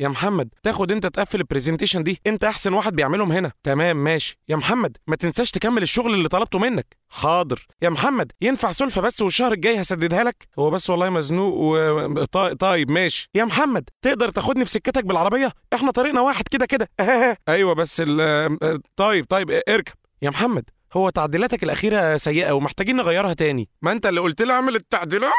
يا محمد تاخد انت تقفل البرزنتيشن دي انت احسن واحد بيعملهم هنا تمام ماشي يا محمد ما تنساش تكمل الشغل اللي طلبته منك حاضر يا محمد ينفع سلفة بس والشهر الجاي هسددها لك هو بس والله مزنوق و... طيب, طيب ماشي يا محمد تقدر تاخدني في سكتك بالعربية احنا طريقنا واحد كده كده ايوه بس ال... طيب طيب اركب يا محمد هو تعديلاتك الأخيرة سيئة ومحتاجين نغيرها تاني ما أنت اللي قلت لي أعمل التعديلات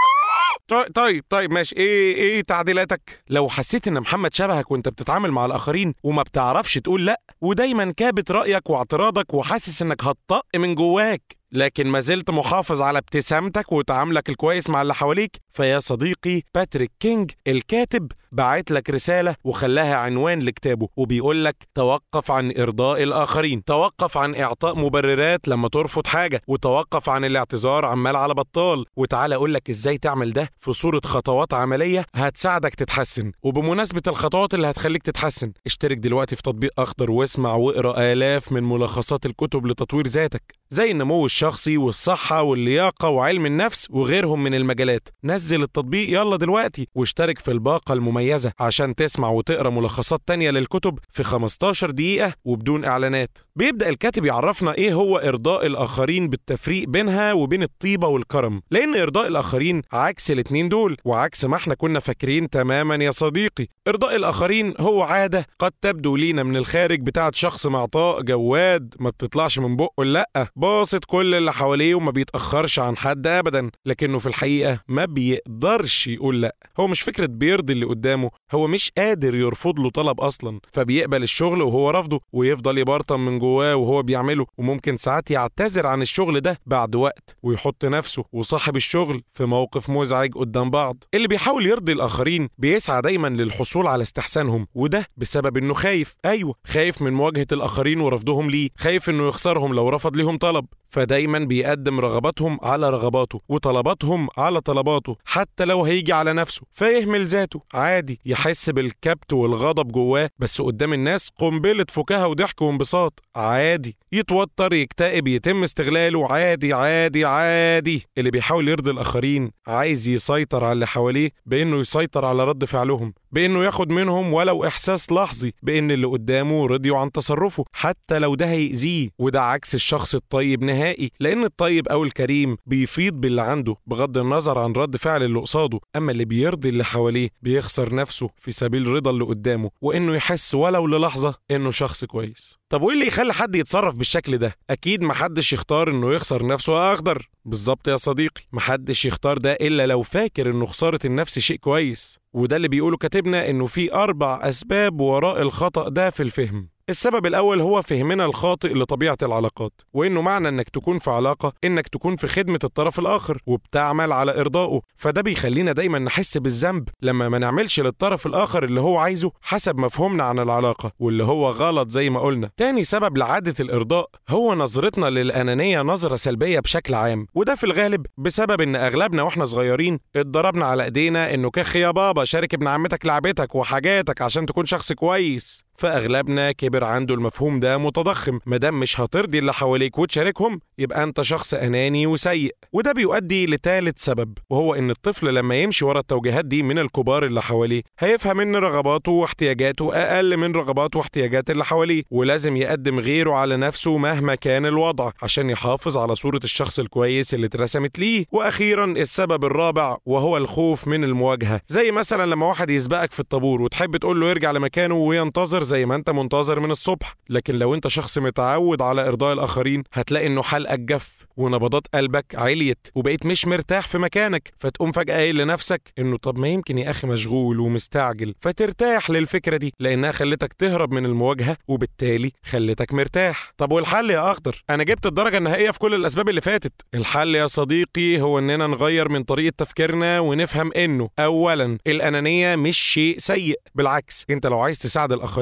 طيب طيب ماشي ايه ايه تعديلاتك لو حسيت ان محمد شبهك وانت بتتعامل مع الاخرين وما بتعرفش تقول لا ودايما كابت رايك واعتراضك وحاسس انك هتطق من جواك لكن ما زلت محافظ على ابتسامتك وتعاملك الكويس مع اللي حواليك فيا صديقي باتريك كينج الكاتب بعت لك رسالة وخلاها عنوان لكتابه وبيقول لك توقف عن إرضاء الآخرين توقف عن إعطاء مبررات لما ترفض حاجة وتوقف عن الاعتذار عمال على بطال وتعالى أقول لك إزاي تعمل ده في صورة خطوات عملية هتساعدك تتحسن وبمناسبة الخطوات اللي هتخليك تتحسن اشترك دلوقتي في تطبيق أخضر واسمع واقرأ آلاف من ملخصات الكتب لتطوير ذاتك زي النمو الشخصي والصحة واللياقة وعلم النفس وغيرهم من المجالات نزل التطبيق يلا دلوقتي واشترك في الباقة المميزة عشان تسمع وتقرا ملخصات تانية للكتب في 15 دقيقة وبدون إعلانات بيبدأ الكاتب يعرفنا إيه هو إرضاء الآخرين بالتفريق بينها وبين الطيبة والكرم لأن إرضاء الآخرين عكس الاتنين دول وعكس ما احنا كنا فاكرين تماما يا صديقي إرضاء الآخرين هو عادة قد تبدو لينا من الخارج بتاعت شخص معطاء جواد ما بتطلعش من بقه لأ باصت كل اللي حواليه وما بيتأخرش عن حد أبدا لكنه في الحقيقة ما بيقدرش يقول لأ هو مش فكرة بيرضي اللي قدامه هو مش قادر يرفض له طلب أصلا فبيقبل الشغل وهو رافضه ويفضل يبرطم من جواه وهو بيعمله وممكن ساعات يعتذر عن الشغل ده بعد وقت ويحط نفسه وصاحب الشغل في موقف مزعج قدام بعض اللي بيحاول يرضي الآخرين بيسعى دايما للحصول على استحسانهم وده بسبب إنه خايف أيوه خايف من مواجهة الآخرين ورفضهم ليه خايف إنه يخسرهم لو رفض ليهم طلب فدايما بيقدم رغباتهم على رغباته وطلباتهم على طلباته حتى لو هيجي على نفسه فيهمل ذاته عادي يحس بالكبت والغضب جواه بس قدام الناس قنبلة فكاهة وضحك وانبساط عادي يتوتر يكتئب يتم استغلاله عادي عادي عادي اللي بيحاول يرضي الآخرين عايز يسيطر على اللي حواليه بإنه يسيطر على رد فعلهم بإنه ياخد منهم ولو إحساس لحظي بإن اللي قدامه رضيوا عن تصرفه حتى لو ده هيأذيه وده عكس الشخص الطيب نهائي لأن الطيب أو الكريم بيفيض باللي عنده بغض النظر عن رد فعل اللي قصاده أما اللي بيرضي اللي حواليه بيخسر نفسه في سبيل رضا اللي قدامه وإنه يحس ولو للحظة إنه شخص كويس طب وايه اللي يخلي حد يتصرف بالشكل ده اكيد محدش يختار انه يخسر نفسه اخضر بالظبط يا صديقي محدش يختار ده الا لو فاكر انه خساره النفس شيء كويس وده اللي بيقوله كاتبنا انه في اربع اسباب وراء الخطا ده في الفهم السبب الأول هو فهمنا الخاطئ لطبيعة العلاقات وإنه معنى إنك تكون في علاقة إنك تكون في خدمة الطرف الآخر وبتعمل على إرضائه فده بيخلينا دايما نحس بالذنب لما ما نعملش للطرف الآخر اللي هو عايزه حسب مفهومنا عن العلاقة واللي هو غلط زي ما قلنا تاني سبب لعادة الإرضاء هو نظرتنا للأنانية نظرة سلبية بشكل عام وده في الغالب بسبب إن أغلبنا وإحنا صغيرين اتضربنا على إيدينا إنه كخ يا بابا شارك ابن عمتك لعبتك وحاجاتك عشان تكون شخص كويس فاغلبنا كبر عنده المفهوم ده متضخم مادام مش هترضي اللي حواليك وتشاركهم يبقى انت شخص اناني وسيء وده بيؤدي لثالث سبب وهو ان الطفل لما يمشي ورا التوجيهات دي من الكبار اللي حواليه هيفهم ان رغباته واحتياجاته اقل من رغبات واحتياجات اللي حواليه ولازم يقدم غيره على نفسه مهما كان الوضع عشان يحافظ على صورة الشخص الكويس اللي اترسمت ليه واخيرا السبب الرابع وهو الخوف من المواجهة زي مثلا لما واحد يسبقك في الطابور وتحب تقول له يرجع لمكانه وينتظر زي ما انت منتظر من الصبح لكن لو انت شخص متعود على ارضاء الاخرين هتلاقي انه حلقك جف ونبضات قلبك عليت وبقيت مش مرتاح في مكانك فتقوم فجاه قايل لنفسك انه طب ما يمكن يا اخي مشغول ومستعجل فترتاح للفكره دي لانها خلتك تهرب من المواجهه وبالتالي خلتك مرتاح طب والحل يا اخضر انا جبت الدرجه النهائيه في كل الاسباب اللي فاتت الحل يا صديقي هو اننا نغير من طريقه تفكيرنا ونفهم انه اولا الانانيه مش شيء سيء بالعكس انت لو عايز تساعد الاخرين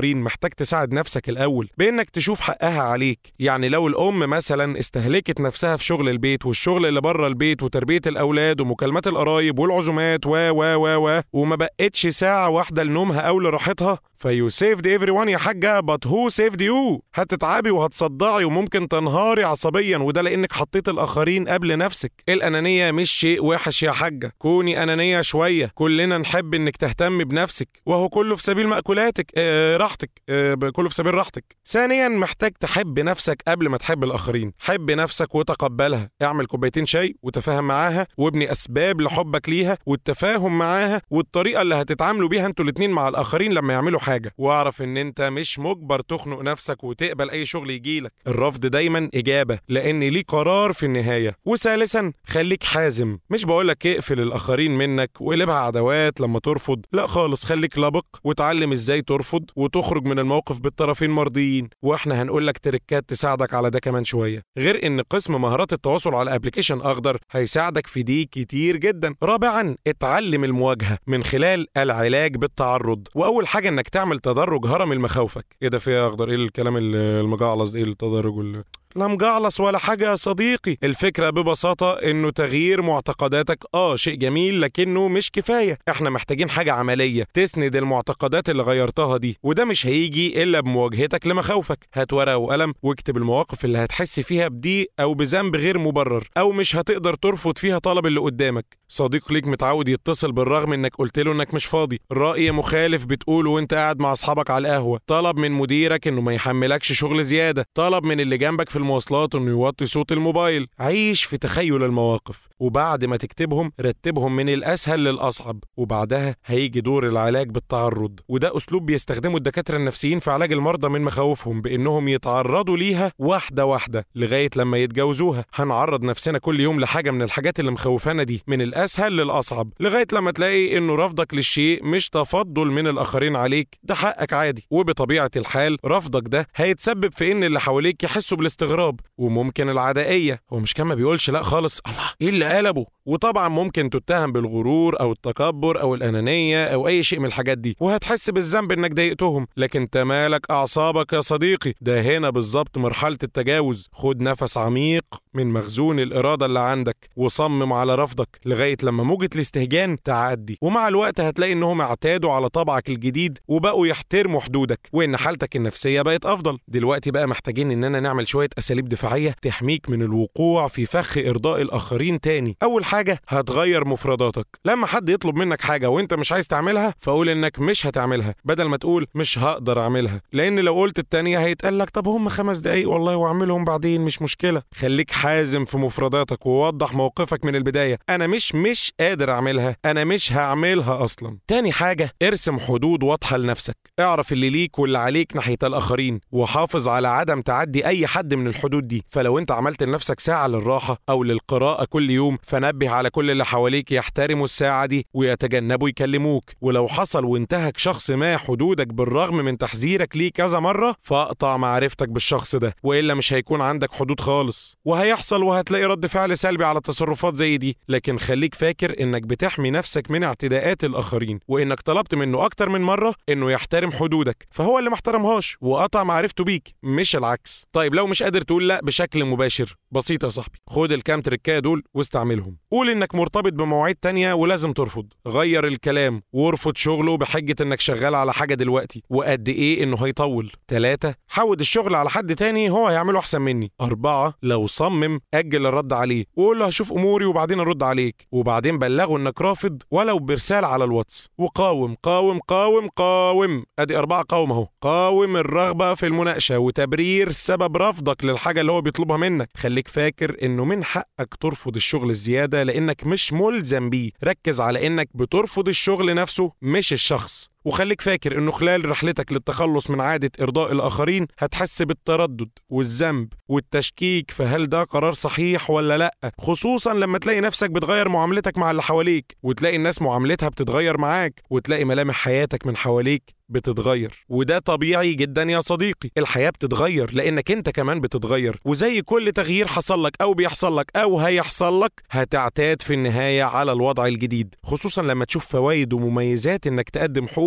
الآخرين محتاج تساعد نفسك الأول بإنك تشوف حقها عليك يعني لو الأم مثلا استهلكت نفسها في شغل البيت والشغل اللي بره البيت وتربية الأولاد ومكالمات القرايب والعزومات و و و و وما بقتش ساعة واحدة لنومها أو لراحتها فيو سيفد ايفري ون يا حاجة بات هو سيفد يو هتتعبي وهتصدعي وممكن تنهاري عصبيا وده لأنك حطيت الآخرين قبل نفسك الأنانية مش شيء وحش يا حاجة كوني أنانية شوية كلنا نحب إنك تهتم بنفسك وهو كله في سبيل مأكولاتك آه راحتك آه كله في سبيل راحتك ثانيا محتاج تحب نفسك قبل ما تحب الآخرين حب نفسك وتقبلها اعمل كوبايتين شاي وتفاهم معاها وابني أسباب لحبك ليها والتفاهم معاها والطريقة اللي هتتعاملوا بيها انتوا الاتنين مع الآخرين لما يعملوا حاجة واعرف ان انت مش مجبر تخنق نفسك وتقبل اي شغل يجيلك الرفض دايما اجابة لان ليه قرار في النهاية وثالثا خليك حازم مش بقولك اقفل الاخرين منك وقلبها عداوات لما ترفض لا خالص خليك لبق وتعلم ازاي ترفض وتخرج من الموقف بالطرفين مرضيين واحنا هنقولك تركات تساعدك على ده كمان شوية غير ان قسم مهارات التواصل على ابلكيشن اخضر هيساعدك في دي كتير جدا رابعا اتعلم المواجهة من خلال العلاج بالتعرض واول حاجة انك تعمل تدرج هرمي لمخاوفك ايه ده فيها اخضر ايه الكلام المجعلص ايه التدرج وال... لا مجعلص ولا حاجة يا صديقي الفكرة ببساطة انه تغيير معتقداتك اه شيء جميل لكنه مش كفاية احنا محتاجين حاجة عملية تسند المعتقدات اللي غيرتها دي وده مش هيجي الا بمواجهتك لمخاوفك هات ورقة وقلم واكتب المواقف اللي هتحس فيها بضيق او بذنب غير مبرر او مش هتقدر ترفض فيها طلب اللي قدامك صديق ليك متعود يتصل بالرغم انك قلت له انك مش فاضي رأي مخالف بتقوله وانت قاعد مع اصحابك على القهوة طلب من مديرك انه ما يحملكش شغل زيادة طلب من اللي جنبك في المواصلات انه يوطي صوت الموبايل عيش في تخيل المواقف وبعد ما تكتبهم رتبهم من الاسهل للاصعب وبعدها هيجي دور العلاج بالتعرض وده اسلوب بيستخدمه الدكاتره النفسيين في علاج المرضى من مخاوفهم بانهم يتعرضوا ليها واحده واحده لغايه لما يتجاوزوها هنعرض نفسنا كل يوم لحاجه من الحاجات اللي مخوفانا دي من الاسهل للاصعب لغايه لما تلاقي انه رفضك للشيء مش تفضل من الاخرين عليك ده حقك عادي وبطبيعه الحال رفضك ده هيتسبب في ان اللي حواليك يحسوا بالاستغراب وممكن العدائيه هو مش كان ما بيقولش لا خالص الله ايه اللي قلبه وطبعا ممكن تتهم بالغرور او التكبر او الانانيه او اي شيء من الحاجات دي وهتحس بالذنب انك ضايقتهم لكن انت مالك اعصابك يا صديقي ده هنا بالظبط مرحله التجاوز خد نفس عميق من مخزون الاراده اللي عندك وصمم على رفضك لغايه لما موجه الاستهجان تعدي ومع الوقت هتلاقي انهم اعتادوا على طبعك الجديد وبقوا يحترموا حدودك وان حالتك النفسيه بقت افضل دلوقتي بقى محتاجين اننا نعمل شويه اساليب دفاعيه تحميك من الوقوع في فخ ارضاء الاخرين تاني اول حاجه هتغير مفرداتك لما حد يطلب منك حاجه وانت مش عايز تعملها فقول انك مش هتعملها بدل ما تقول مش هقدر اعملها لان لو قلت التانية هيتقال لك طب هم خمس دقايق والله واعملهم بعدين مش مشكله خليك حازم في مفرداتك ووضح موقفك من البدايه انا مش مش قادر اعملها انا مش هعملها اصلا تاني حاجه ارسم حدود واضحه لنفسك اعرف اللي ليك واللي عليك ناحيه الاخرين وحافظ على عدم تعدي اي حد من الحدود دي فلو انت عملت لنفسك ساعه للراحه او للقراءه كل يوم فنبه على كل اللي حواليك يحترموا الساعه دي ويتجنبوا يكلموك ولو حصل وانتهك شخص ما حدودك بالرغم من تحذيرك ليه كذا مره فاقطع معرفتك بالشخص ده والا مش هيكون عندك حدود خالص وهيحصل وهتلاقي رد فعل سلبي على تصرفات زي دي لكن خليك فاكر انك بتحمي نفسك من اعتداءات الاخرين وانك طلبت منه اكتر من مره انه يحترم حدودك فهو اللي ما احترمهاش وقطع معرفته بيك مش العكس طيب لو مش قادر تقول لا بشكل مباشر بسيط يا صاحبي خد الكام تركايه دول واستعملهم قول انك مرتبط بمواعيد تانية ولازم ترفض غير الكلام وارفض شغله بحجة انك شغال على حاجة دلوقتي وقد ايه انه هيطول تلاتة حود الشغل على حد تاني هو هيعمله احسن مني أربعة لو صمم أجل الرد عليه وقول له هشوف أموري وبعدين أرد عليك وبعدين بلغه إنك رافض ولو برسالة على الواتس وقاوم قاوم قاوم قاوم أدي أربعة قاوم أهو قاوم الرغبة في المناقشة وتبرير سبب رفضك للحاجة اللي هو بيطلبها منك خليك فاكر إنه من حقك ترفض الشغل الزيادة لأنك مش ملزم بيه ركز على إنك بترفض الشغل نفسه مش الشخص وخليك فاكر انه خلال رحلتك للتخلص من عادة ارضاء الاخرين هتحس بالتردد والذنب والتشكيك فهل ده قرار صحيح ولا لا خصوصا لما تلاقي نفسك بتغير معاملتك مع اللي حواليك وتلاقي الناس معاملتها بتتغير معاك وتلاقي ملامح حياتك من حواليك بتتغير وده طبيعي جدا يا صديقي الحياة بتتغير لانك انت كمان بتتغير وزي كل تغيير حصل لك او بيحصل لك او هيحصل لك هتعتاد في النهاية على الوضع الجديد خصوصا لما تشوف فوائد ومميزات انك تقدم حقوق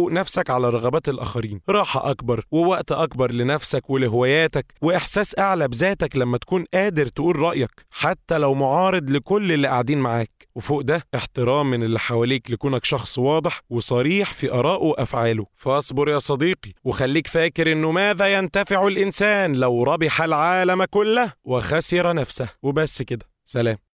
فوق نفسك على رغبات الآخرين راحة أكبر ووقت أكبر لنفسك ولهواياتك وإحساس أعلى بذاتك لما تكون قادر تقول رأيك حتى لو معارض لكل اللي قاعدين معاك وفوق ده احترام من اللي حواليك لكونك شخص واضح وصريح في آرائه وأفعاله فاصبر يا صديقي وخليك فاكر إنه ماذا ينتفع الإنسان لو ربح العالم كله وخسر نفسه وبس كده سلام